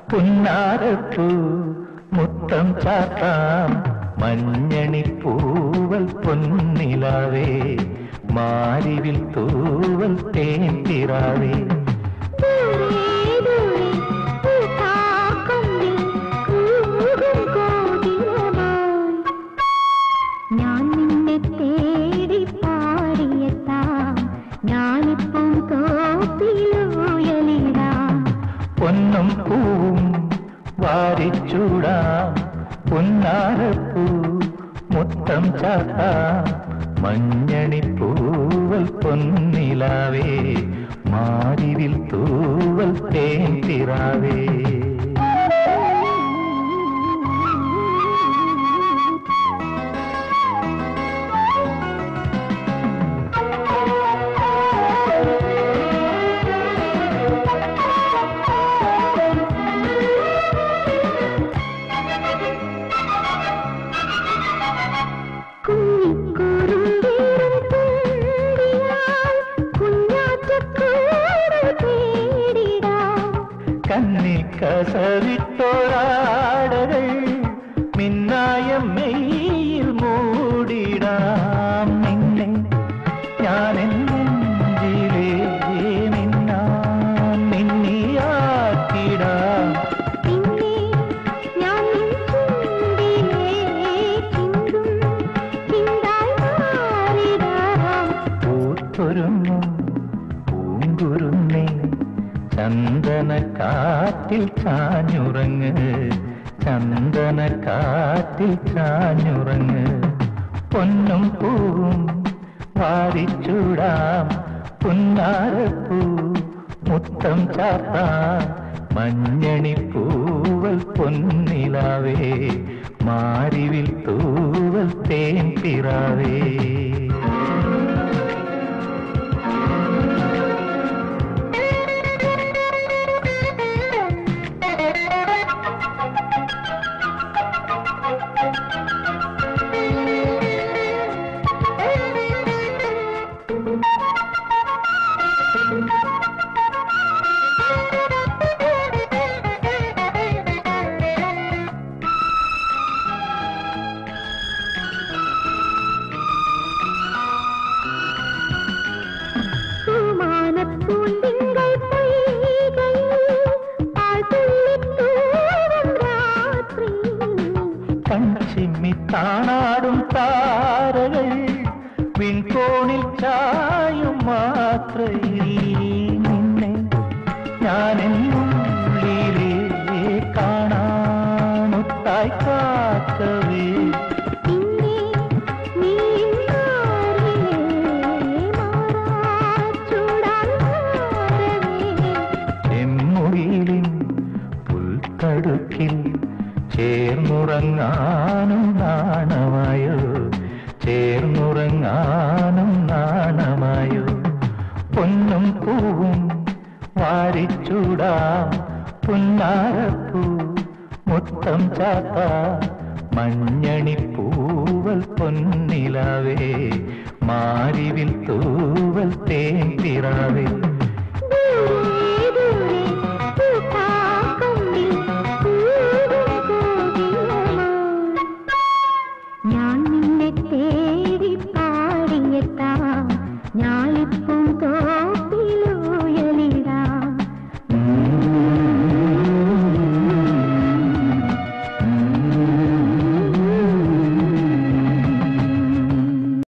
പുന്നാരപ്പൂ മുത്തം ചാത്താം മഞ്ഞണി പൂവൽ പൊന്നിലാവേ മാരിവിൽ തൂവൽ തേന്തിറാവേ ദൂരെ ദൂരെ പൂക്കാക്കൊമ്പിൽ കൂകും കോകിലമായി ഞാൻ നിന്നെ തേടി പാടിയെത്താം ഞാനിപ്പം തോപ്പിലുയലിടാം പൊന്നും പൂവും വാരിച്ചൂടാം പുന്നാരപ്പൂ മുത്തം ചാത്താം മഞ്ഞണി പൂവൽ പൊന്നിലാവേ മാരിവിൽ തൂവൽ തേന്തിറാവേ കുഞ്ഞിക്കുറുമ്പേറും തുമ്പിയാൽ കുഞ്ഞാറ്റക്കൂട് തേടിടാം കന്നിക്കസവിട്ടോരാടകൾ മിന്നായ മെയ്യിൽ മൂടിടാം നിന്നെ ഞാൻ നെഞ്ചിലേ നിന്നാൻ നിന്നിയാക്കിടാം പിന്നെ ഞാൻ നിൻ ചുണ്ടിലെ ചിന്തും ചിന്തായി മാറിടാം പൂത്തൊരുങ്ങും പൂങ്കുരുന്നേ ചന്ദന കാറ്റിൽ ചാഞ്ഞുറങ്ങ് ചന്ദന കാറ്റിൽ ചാഞ്ഞുറങ്ങ് പൊന്നും പൂവും വാരിച്ചൂടാം പുന്നാരപ്പൂ മുത്തം ചാത്താം മഞ്ഞണി പൂവൽ പൊന്നിലാവേ മാരിവിൽ തൂവൽ തേൻ പിറാവേ പൂമാനപ്പൂന്തിങ്കൾ പൊയ്കയിൽ പാൽത്തുള്ളിത്തൂവും രാത്രിയിൽ കൺചിമ്മി കാണാടും താരകൾ വിൺകോണിൽ ചായും മാത്രയിൽ നിന്നെ ഞാൻ ഉള്ളിലേ കാണാനുത്തായി കാക്കവേ പിന്നെ നീ മാറിലേ മാറാച്ചൂടാൻ മാറവേ ചെമ്മുയിലിൻ പുൽത്തടുക്കിൽ ചേർന്നുറങ്ങാനും നാണമായോ ചേർന്നുറങ്ങാനും നാണമായോ പൊന്നും പൂവും വാരിച്ചൂടാം പുന്നാരപ്പൂ മുത്തം ചാത്ത മഞ്ഞണി പൂവൽ പൊന്നിലാവേ മാരിവിൽ തൂവൽ തേന്തിറാവേ